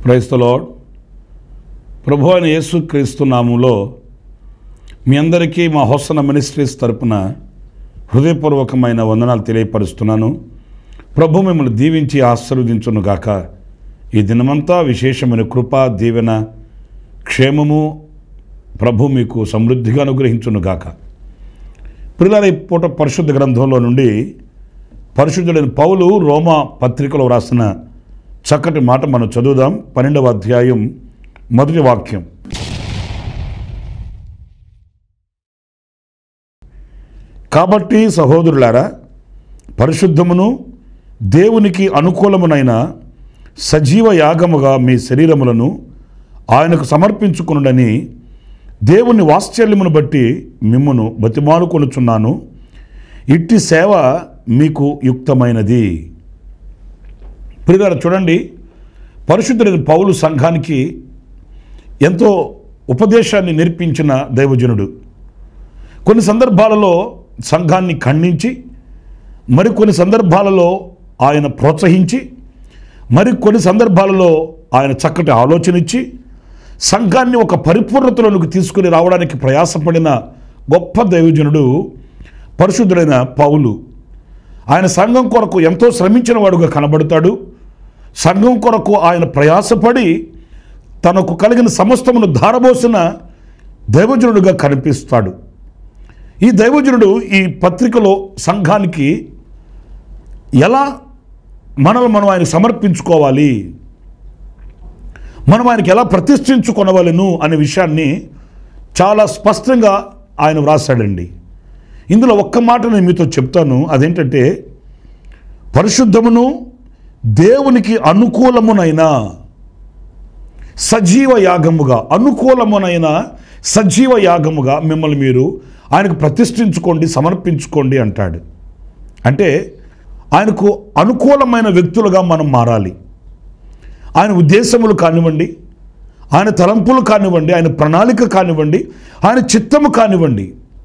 క్రైస్తలో ప్రభు అయిన యేసు క్రీస్తు నామంలో మీ అందరికీ మా హోసన మినిస్ట్రీస్ తరపున హృదయపూర్వకమైన వందనాలు తెలియపరుస్తున్నాను ప్రభు మిమ్మల్ని దీవించి ఆశీర్వదించును గాక ఈ దినమంతా విశేషమైన కృప దీవెన క్షేమము ప్రభు మీకు సమృద్ధిగా అనుగ్రహించును గాక పిల్లల ఈ పూట పరిశుద్ధ గ్రంథంలో నుండి పరిశుద్ధుడైన పౌలు రోమా పత్రికలో వ్రాసిన చక్కటి మాట మనం చదువుదాం పన్నెండవ అధ్యాయం మొదటి వాక్యం కాబట్టి సహోదరులారా పరిశుద్ధమును దేవునికి అనుకూలమునైన సజీవ యాగముగా మీ శరీరములను ఆయనకు సమర్పించుకునుడని దేవుని వాత్సల్యమును బట్టి మిమ్మును బతిమాలుకొనుచున్నాను ఇట్టి సేవ మీకు యుక్తమైనది ప్రియులారా చూడండి పరిశుద్ధుడైన పౌలు సంఘానికి ఎంతో ఉపదేశాన్ని నేర్పించిన దైవజనుడు కొన్ని సందర్భాలలో సంఘాన్ని ఖండించి మరికొన్ని సందర్భాలలో ఆయన ప్రోత్సహించి మరికొన్ని సందర్భాలలో ఆయన చక్కటి ఆలోచన ఇచ్చి సంఘాన్ని ఒక పరిపూర్ణతలోనికి తీసుకుని రావడానికి ప్రయాసపడిన గొప్ప దైవజనుడు పరిశుద్ధుడైన పౌలు ఆయన సంఘం కొరకు ఎంతో శ్రమించిన వాడుగా కనబడతాడు సంఘం కొరకు ఆయన ప్రయాసపడి తనకు కలిగిన సమస్తమును ధారబోసిన దైవజనుడుగా కనిపిస్తాడు ఈ దైవజనుడు ఈ పత్రికలో సంఘానికి ఎలా మనల్ని మనం ఆయన సమర్పించుకోవాలి మనం ఆయనకి ఎలా ప్రతిష్ఠించుకొనవలను అనే విషయాన్ని చాలా స్పష్టంగా ఆయన వ్రాసాడండి ఇందులో ఒక్క మాట నేను మీతో చెప్తాను అదేంటంటే పరిశుద్ధమును దేవునికి అనుకూలమునైన సజీవ యాగముగా అనుకూలమునైన సజీవ యాగముగా మిమ్మల్ని మీరు ఆయనకు ప్రతిష్ఠించుకోండి సమర్పించుకోండి అంటాడు అంటే ఆయనకు అనుకూలమైన వ్యక్తులుగా మనం మారాలి ఆయన ఉద్దేశములు కానివ్వండి ఆయన తలంపులు కానివ్వండి ఆయన ప్రణాళిక కానివ్వండి ఆయన చిత్తము కానివ్వండి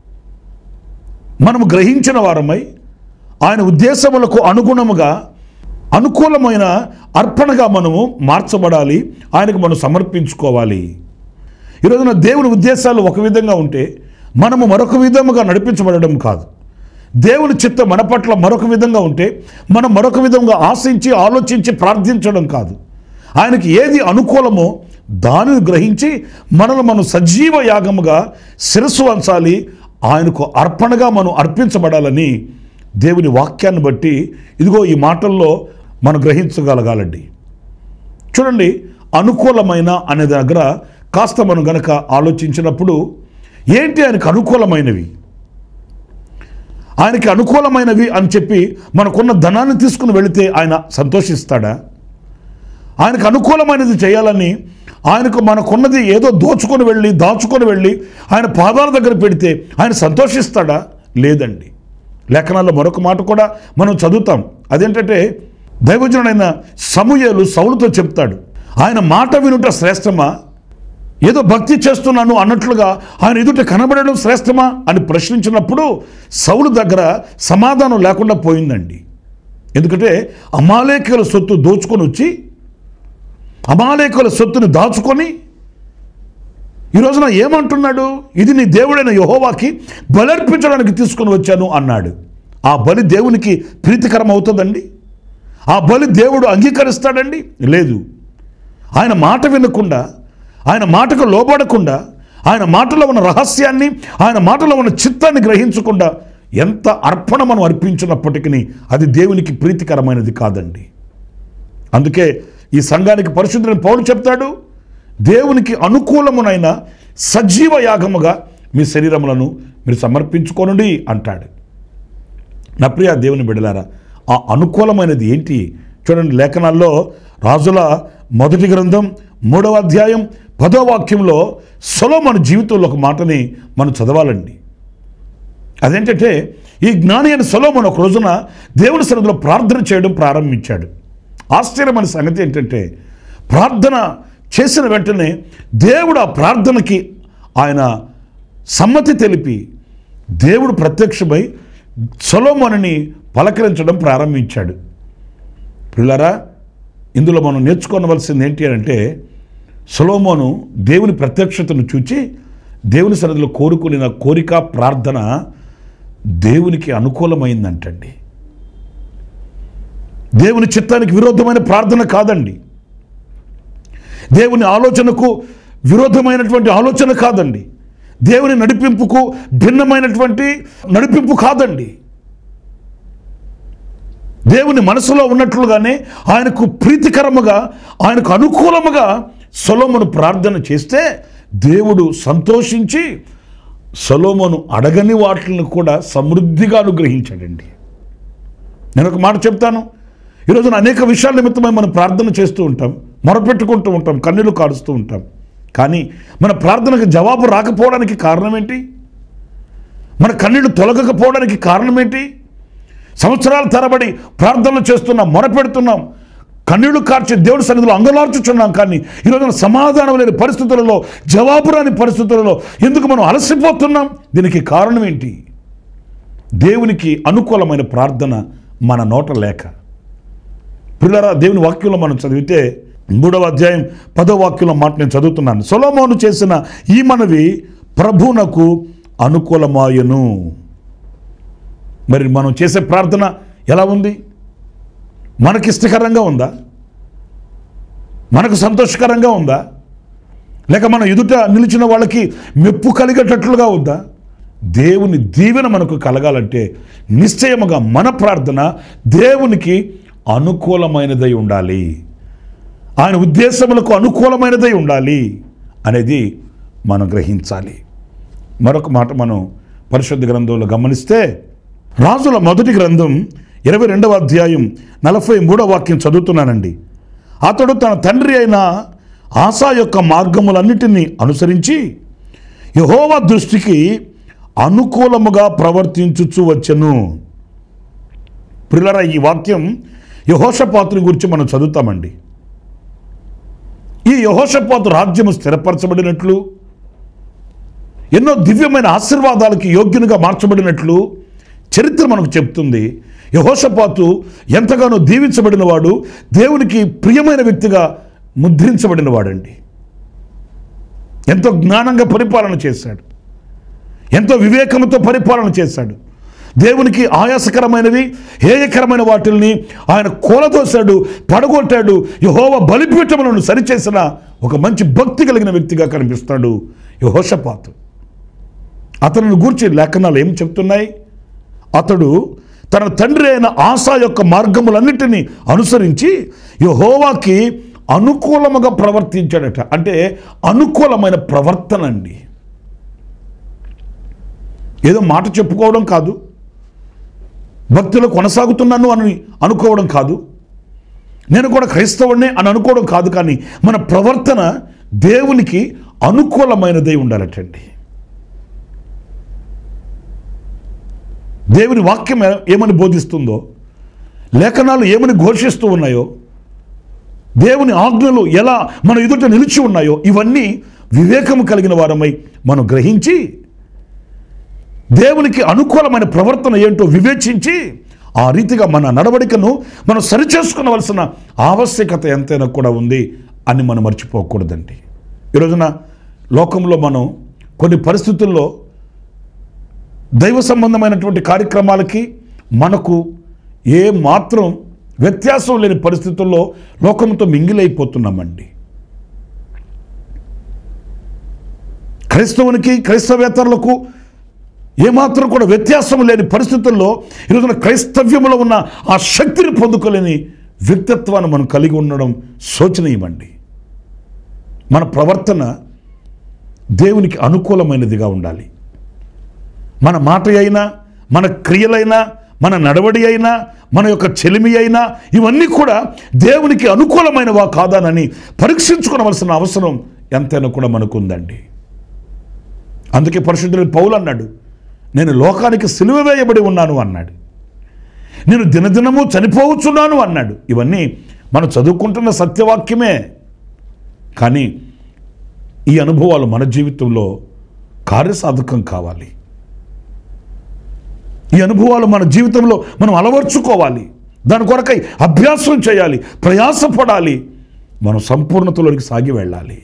మనము గ్రహించిన వారమై ఆయన ఉద్దేశములకు అనుగుణముగా అనుకూలమైన అర్పణగా మనము మార్చబడాలి ఆయనకు మనం సమర్పించుకోవాలి ఈరోజున దేవుని ఉద్దేశాలు ఒక విధంగా ఉంటే మనము మరొక విధముగా నడిపించబడడం కాదు దేవుని చిత్తం మన పట్ల మరొక విధంగా ఉంటే మనం మరొక విధంగా ఆశించి ఆలోచించి ప్రార్థించడం కాదు ఆయనకి ఏది అనుకూలమో దానిని గ్రహించి మనల్ని మనం సజీవ యాగముగా శిరస్సు వంచాలి ఆయనకు అర్పణగా మనం అర్పించబడాలని దేవుని వాక్యాన్ని బట్టి ఇదిగో ఈ మాటల్లో మనం గ్రహించగలగాలండి చూడండి అనుకూలమైన అనే దగ్గర కాస్త మనం గనక ఆలోచించినప్పుడు ఏంటి ఆయనకు అనుకూలమైనవి ఆయనకి అనుకూలమైనవి అని చెప్పి మనకున్న ధనాన్ని తీసుకుని వెళితే ఆయన సంతోషిస్తాడా ఆయనకు అనుకూలమైనది చేయాలని ఆయనకు మనకున్నది ఏదో దోచుకొని వెళ్ళి దాచుకొని వెళ్ళి ఆయన పాదాల దగ్గర పెడితే ఆయన సంతోషిస్తాడా లేదండి లేఖనాల్లో మరొక మాట కూడా మనం చదువుతాం అదేంటంటే దైవజనుడైన సమూహలు సౌలుతో చెప్తాడు ఆయన మాట వినుట శ్రేష్టమా ఏదో భక్తి చేస్తున్నాను అన్నట్లుగా ఆయన ఎదుట కనబడడం శ్రేష్టమా అని ప్రశ్నించినప్పుడు సౌలు దగ్గర సమాధానం లేకుండా పోయిందండి ఎందుకంటే అమాలేకుల సొత్తు దోచుకొని వచ్చి అమాలేకుల సొత్తుని దాచుకొని ఈ రోజున ఏమంటున్నాడు ఇది నీ దేవుడైన యహోవాకి బలర్పించడానికి తీసుకొని వచ్చాను అన్నాడు ఆ బలి దేవునికి ప్రీతికరం అవుతుందండి ఆ బలి దేవుడు అంగీకరిస్తాడండి లేదు ఆయన మాట వినకుండా ఆయన మాటకు లోబడకుండా ఆయన మాటలో ఉన్న రహస్యాన్ని ఆయన మాటలో ఉన్న చిత్తాన్ని గ్రహించకుండా ఎంత అర్పణ మనం అర్పించినప్పటికీ అది దేవునికి ప్రీతికరమైనది కాదండి అందుకే ఈ సంఘానికి పరిశుద్ధుని పౌరుడు చెప్తాడు దేవునికి అనుకూలమునైన సజీవ యాగముగా మీ శరీరములను మీరు సమర్పించుకోనండి అంటాడు నా ప్రియ దేవుని బిడలారా ఆ అనుకూలమైనది ఏంటి చూడండి లేఖనాల్లో రాజుల మొదటి గ్రంథం మూడవ అధ్యాయం పదో వాక్యంలో సొలోమన్ జీవితంలో ఒక మాటని మనం చదవాలండి అదేంటంటే ఈ జ్ఞాని అయిన సొలోమన్ ఒక రోజున దేవుని సన్నిధిలో ప్రార్థన చేయడం ప్రారంభించాడు ఆశ్చర్యమైన సంగతి ఏంటంటే ప్రార్థన చేసిన వెంటనే దేవుడు ఆ ప్రార్థనకి ఆయన సమ్మతి తెలిపి దేవుడు ప్రత్యక్షమై సొలోమోనుని పలకరించడం ప్రారంభించాడు పిల్లరా ఇందులో మనం నేర్చుకోవలసింది ఏంటి అంటే సొలోమోను దేవుని ప్రత్యక్షతను చూచి దేవుని సన్నిధిలో కోరుకునే కోరిక ప్రార్థన దేవునికి అనుకూలమైందంటండి దేవుని చిత్తానికి విరుద్ధమైన ప్రార్థన కాదండి దేవుని ఆలోచనకు విరోధమైనటువంటి ఆలోచన కాదండి దేవుని నడిపింపుకు భిన్నమైనటువంటి నడిపింపు కాదండి దేవుని మనసులో ఉన్నట్లుగానే ఆయనకు ప్రీతికరముగా ఆయనకు అనుకూలముగా సొలోమును ప్రార్థన చేస్తే దేవుడు సంతోషించి సొలోమును అడగని వాటిని కూడా సమృద్ధిగా అనుగ్రహించాడండి నేను ఒక మాట చెప్తాను ఈరోజున అనేక విషయాల నిమిత్తమై మనం ప్రార్థన చేస్తూ ఉంటాం మొరపెట్టుకుంటూ ఉంటాం కన్నీళ్లు కాడుస్తూ ఉంటాం కానీ మన ప్రార్థనకు జవాబు రాకపోవడానికి కారణం ఏంటి మన కన్నీళ్లు తొలగకపోవడానికి కారణం ఏంటి సంవత్సరాల తరబడి ప్రార్థనలు చేస్తున్నాం మొరపెడుతున్నాం కన్నీళ్లు కార్చి దేవుడి సన్నిధిలో అంగలార్చుచున్నాం కానీ ఈరోజున సమాధానం లేని పరిస్థితులలో జవాబు రాని పరిస్థితులలో ఎందుకు మనం అలసిపోతున్నాం దీనికి కారణం ఏంటి దేవునికి అనుకూలమైన ప్రార్థన మన నోట లేక పిల్లరా దేవుని వాక్యంలో మనం చదివితే మూడవ అధ్యాయం పదో వాక్యంలో మాట నేను చదువుతున్నాను సొలోమోను చేసిన ఈ మనవి ప్రభునకు అనుకూలమాయను మరి మనం చేసే ప్రార్థన ఎలా ఉంది మనకి ఇష్టకరంగా ఉందా మనకు సంతోషకరంగా ఉందా లేక మన ఎదుట నిలిచిన వాళ్ళకి మెప్పు కలిగేటట్లుగా ఉందా దేవుని దీవెన మనకు కలగాలంటే నిశ్చయముగా మన ప్రార్థన దేవునికి అనుకూలమైనదై ఉండాలి ఆయన ఉద్దేశములకు అనుకూలమైనదై ఉండాలి అనేది మనం గ్రహించాలి మరొక మాట మనం పరిశుద్ధ గ్రంథంలో గమనిస్తే రాజుల మొదటి గ్రంథం ఇరవై రెండవ అధ్యాయం నలభై మూడవ వాక్యం చదువుతున్నానండి అతడు తన తండ్రి అయిన ఆశా యొక్క మార్గములన్నిటినీ అనుసరించి యహోవా దృష్టికి అనుకూలముగా ప్రవర్తించుచు వచ్చెను ప్రిలరా ఈ వాక్యం యహోషపాతుని గురించి మనం చదువుతామండి ఈ యహోషపాతు రాజ్యము స్థిరపరచబడినట్లు ఎన్నో దివ్యమైన ఆశీర్వాదాలకి యోగ్యునిగా మార్చబడినట్లు చరిత్ర మనకు చెప్తుంది యహోషపాతు ఎంతగానో దీవించబడిన వాడు దేవునికి ప్రియమైన వ్యక్తిగా ముద్రించబడిన వాడండి ఎంతో జ్ఞానంగా పరిపాలన చేశాడు ఎంతో వివేకంతో పరిపాలన చేశాడు దేవునికి ఆయాసకరమైనవి హేయకరమైన వాటిల్ని ఆయన కూలదోశాడు పడగొట్టాడు యహోవ బలిపీఠములను సరిచేసిన ఒక మంచి భక్తి కలిగిన వ్యక్తిగా కనిపిస్తాడు యహోషపాతు అతనిని గూర్చి లేఖనాలు ఏం చెప్తున్నాయి అతడు తన తండ్రి అయిన ఆశా యొక్క మార్గములన్నిటినీ అనుసరించి యహోవాకి అనుకూలముగా ప్రవర్తించాడట అంటే అనుకూలమైన ప్రవర్తన అండి ఏదో మాట చెప్పుకోవడం కాదు భక్తిలో కొనసాగుతున్నాను అని అనుకోవడం కాదు నేను కూడా క్రైస్తవుడినే అని అనుకోవడం కాదు కానీ మన ప్రవర్తన దేవునికి అనుకూలమైనదై ఉండాలటండి దేవుని వాక్యం ఏ- ఏమని బోధిస్తుందో లేఖనాలు ఏమని ఘోషిస్తూ ఉన్నాయో దేవుని ఆజ్ఞలు ఎలా మన ఎదుట నిలిచి ఉన్నాయో ఇవన్నీ వివేకము కలిగిన వారమై మనం గ్రహించి దేవునికి అనుకూలమైన ప్రవర్తన ఏంటో వివేచించి ఆ రీతిగా మన నడవడికను మనం సరిచేసుకునవలసిన ఆవశ్యకత ఎంతైనా కూడా ఉంది అని మనం మర్చిపోకూడదండి ఈరోజున లోకంలో మనం కొన్ని పరిస్థితుల్లో దైవ సంబంధమైనటువంటి కార్యక్రమాలకి మనకు ఏ మాత్రం వ్యత్యాసం లేని పరిస్థితుల్లో లోకంతో మింగిలైపోతున్నామండి క్రైస్తవునికి క్రైస్తవేతరులకు ఏమాత్రం కూడా వ్యత్యాసం లేని పరిస్థితుల్లో ఈరోజున క్రైస్తవ్యంలో ఉన్న ఆ శక్తిని పొందుకోలేని వ్యక్తిత్వాన్ని మనం కలిగి ఉండడం శోచనీయమండి మన ప్రవర్తన దేవునికి అనుకూలమైనదిగా ఉండాలి మన మాట అయినా మన క్రియలైనా మన నడవడి అయినా మన యొక్క చెలిమి అయినా ఇవన్నీ కూడా దేవునికి అనుకూలమైనవా కాదానని పరీక్షించుకోవలసిన అవసరం ఎంతైనా కూడా మనకు ఉందండి అందుకే పరిశుద్ధుడు పౌలు అన్నాడు నేను లోకానికి సిలువ వేయబడి ఉన్నాను అన్నాడు నేను దినదినము చనిపోవచ్చున్నాను అన్నాడు ఇవన్నీ మనం చదువుకుంటున్న సత్యవాక్యమే కానీ ఈ అనుభవాలు మన జీవితంలో కార్యసాధకం కావాలి ఈ అనుభవాలు మన జీవితంలో మనం అలవర్చుకోవాలి దాని కొరకై అభ్యాసం చేయాలి ప్రయాసపడాలి మనం సంపూర్ణతలోనికి సాగి వెళ్ళాలి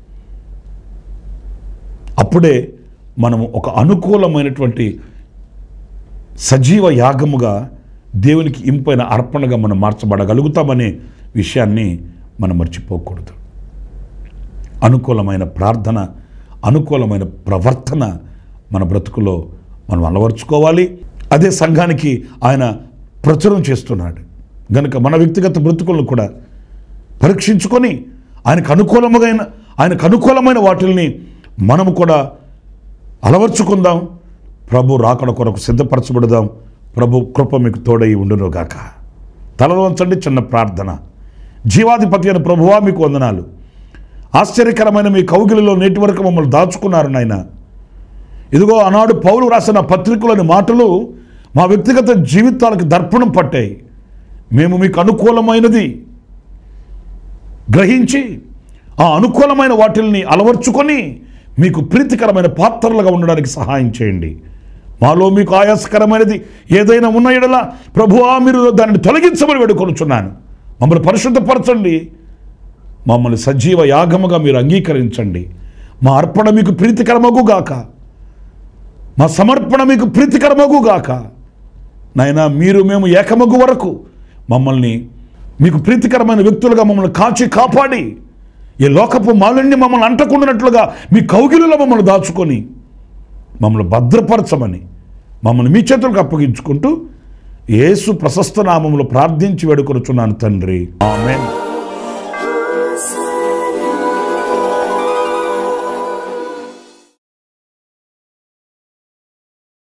అప్పుడే మనము ఒక అనుకూలమైనటువంటి సజీవ యాగముగా దేవునికి ఇంపైన అర్పణగా మనం మార్చబడగలుగుతామనే విషయాన్ని మనం మర్చిపోకూడదు అనుకూలమైన ప్రార్థన అనుకూలమైన ప్రవర్తన మన బ్రతుకులో మనం అలవర్చుకోవాలి అదే సంఘానికి ఆయన ప్రచురం చేస్తున్నాడు గనుక మన వ్యక్తిగత బ్రతుకులను కూడా పరీక్షించుకొని ఆయనకు అనుకూలమైన ఆయనకు అనుకూలమైన వాటిల్ని మనము కూడా అలవర్చుకుందాం ప్రభు రాకడ కొరకు సిద్ధపరచబడదాం ప్రభు కృప మీకు తోడై ఉండునుగాక తలలో వంచండి చిన్న ప్రార్థన జీవాధిపతి అయిన ప్రభువా మీకు వందనాలు ఆశ్చర్యకరమైన మీ కౌగిలిలో నేటి వరకు మమ్మల్ని దాచుకున్నారు నాయన ఇదిగో ఆనాడు పౌలు రాసిన పత్రికలోని మాటలు మా వ్యక్తిగత జీవితాలకు దర్పణం పట్టాయి మేము మీకు అనుకూలమైనది గ్రహించి ఆ అనుకూలమైన వాటిల్ని అలవర్చుకొని మీకు ప్రీతికరమైన పాత్రలుగా ఉండడానికి సహాయం చేయండి మాలో మీకు ఆయాసకరమైనది ఏదైనా ఉన్న ఎడల ప్రభువా మీరు దానిని తొలగించమని వేడుకొనుచున్నాను మమ్మల్ని పరిశుద్ధపరచండి మమ్మల్ని సజీవ యాగముగా మీరు అంగీకరించండి మా అర్పణ మీకు ప్రీతికరమగుగాక మా సమర్పణ మీకు ప్రీతికరమగుగాక నాయనా మీరు మేము ఏకమగు వరకు మమ్మల్ని మీకు ప్రీతికరమైన వ్యక్తులుగా మమ్మల్ని కాచి కాపాడి ఈ లోకపు మాలిన్యం మమ్మల్ని అంటకుండానట్లుగా మీ కౌగిలిలో మమ్మల్ని దాచుకొని మమ్మల్ని భద్రపరచమని మమ్మల్ని మీ చేతులకు అప్పగించుకుంటూ యేసు ప్రశస్త నామములో ప్రార్థించి వేడుకొనుచున్నాను తండ్రి ఆమెన్ Awesome.